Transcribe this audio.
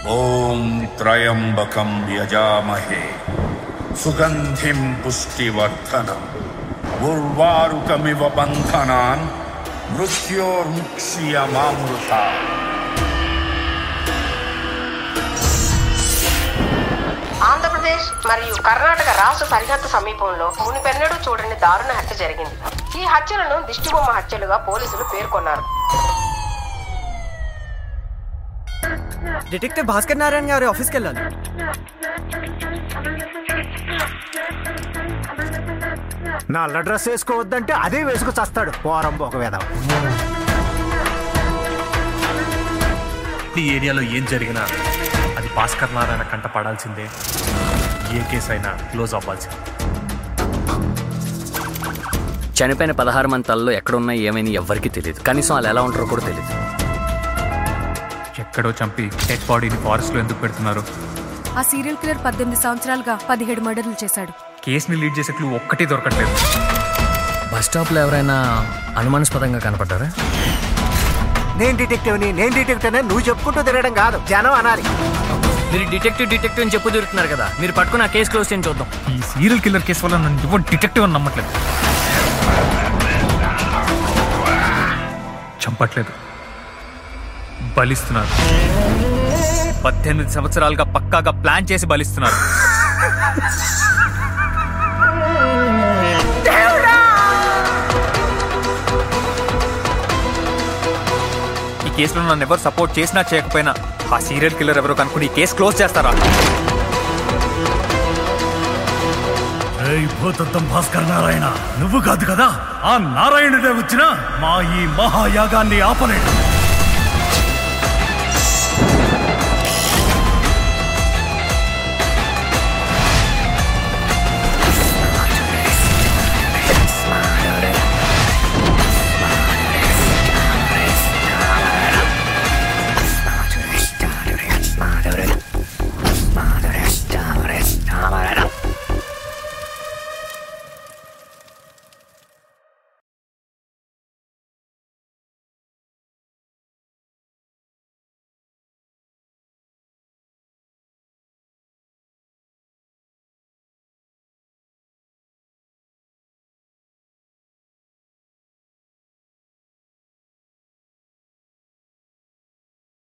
ఓం త్రయంబకం యజామహే సుగంధిం పుష్టివర్ధనం ఉర్వారుకమివ బంధనాన్ మృత్యోర్ముక్ష్యమామృత ఆంధ్రప్రదేశ్ మరియు కర్ణాటక రాష్ట్ర సరిహద్దు సమీపంలో మునిపెన్నడూ చూడని దారుణ హత్య జరిగింది ఈ హత్యలను దిష్టిబొమ్మ హత్యలుగా పోలీసులు పేర్కొన్నారు డిటెక్టివ్ భాస్కర్ నారాయణ గారి ఆఫీస్కి వెళ్ళాలి నల్ల డ్రెస్ వేసుకోవద్దంటే అదే వేసుకు చస్తాడు పోరం ఒక విధం ఈ ఏరియాలో ఏం జరిగినా అది భాస్కర్ నారాయణ కంట పడాల్సిందే ఏ కేసు అయినా క్లోజ్ అవ్వాల్సిందే చనిపోయిన పదహారు మంది తలలో ఎక్కడున్నా ఏమైనా ఎవ్వరికీ తెలియదు కనీసం వాళ్ళు ఎలా ఉంటారో కూడా తెలియదు ఎక్కడో చంపి డెడ్ బాడీని ఫారెస్ట్లో ఎందుకు పెడుతున్నారు ఆ సీరియల్ కిల్లర్ పద్దెనిమిది సంవత్సరాలుగా పదిహేడు మర్డర్లు చేశాడు కేసుని లీడ్ చేసే క్లూ ఒక్కటి దొరకట్లేదు బస్ స్టాప్లో ఎవరైనా అనుమానాస్పదంగా కనపడ్డారా నేను డిటెక్టివ్ని నేను డిటెక్టివ్ అని నువ్వు చెప్పుకుంటూ తిరగడం కాదు జనం అనాలి మీరు డిటెక్టివ్ డిటెక్టివ్ అని చెప్పు తిరుగుతున్నారు కదా మీరు పట్టుకుని ఆ కేసు క్లోజ్ చేయని చూద్దాం ఈ సీరియల్ కిల్లర్ కేసు వల్ల నన్ను ఎవరు డిటెక్టివ్ అని నమ్మట్లేదు చంపట్లేదు బలిస్తున్నారు పద్దెనిమిది సంవత్సరాలుగా పక్కాగా ప్లాన్ చేసి బలిస్తున్నారు ఈ కేసులో నన్ను ఎవరు సపోర్ట్ చేసినా చేయకపోయినా ఆ సీరియల్ కిల్లర్ ఎవరో కనుక్కుని ఈ కేసు క్లోజ్ చేస్తారా భూతత్వం భాస్కర్ నారాయణ నువ్వు కాదు కదా ఆ నారాయణుడే వచ్చినా మా ఈ మహాయాగాన్ని ఆపలేడు